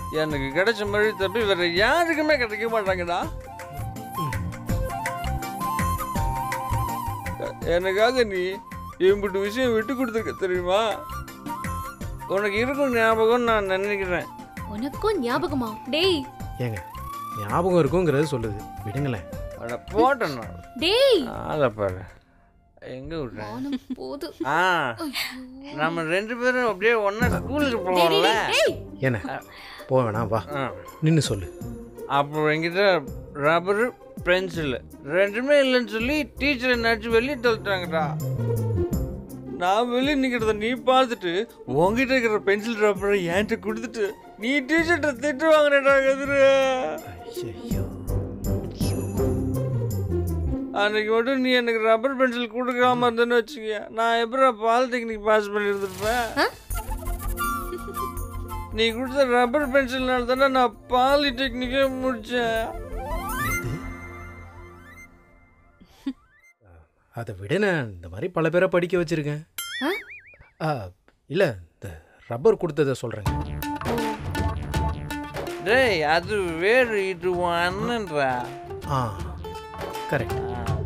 எனக்கு கிடைச்ச மாதிரி தப்பி வேற யாருக்குமே கிடைக்க மாட்டாங்கடா எனக்காக நீ இம்பிட்டு விஷயம் விட்டு கொடுத்துருக்க தெரியுமா உனக்கு இருக்கும் ஞாபகம் நான் நினைக்கிறேன் உனக்கும் ஞாபகமா டேய் ஏங்க ஞாபகம் இருக்குங்கிறது சொல்லுது விடுங்களேன் அட போட்டேன் நான் டேய் ஆளை பாரு எங்க விட்டேன் மானம் போது ஆ நம்ம ரெண்டு பேரும் அப்படியே ஒண்ணா ஸ்கூலுக்கு டேய், போவோம்ல டேய், டேய். என்ன போ வேணாம் வா ஆ. நின்று சொல்லு அப்போ என்கிட்ட ரப்பரு பென்சில் ரெண்டுமே இல்லைன்னு சொல்லி டீச்சரை நடிச்சு வெளியே தள்ளிட்டாங்கடா நான் வெளியே நிற்கிறத நீ பார்த்துட்டு உங்ககிட்ட இருக்கிற பென்சில் ரப்பரை என்கிட்ட கொடுத்துட்டு நீ டீச்சர்கிட்ட திட்டு வாங்கினடா எதிர ஐயோ அன்னைக்கு மட்டும் நீ எனக்கு ரப்பர் பென்சில் கொடுக்காம இருந்தேன்னு வச்சுக்க நான் எப்படா பாலிடெக்னிக் பாஸ் பண்ணியிருந்திருப்பேன் ஆ? நீ கொடுத்த ரப்பர் பென்சில்னால தானே நான் பாலிடெக்னிக்கே முடித்தேன் அதை விட நான் இந்த மாதிரி பல பேரை படிக்க வச்சிருக்கேன் ஆ? ஆ, இல்ல இந்த ரப்பர் கொடுத்ததை சொல்றேங்க டேய் அது வேறு இது உன் அண்ணன்றா ஆ கரெக்ட் ஆ.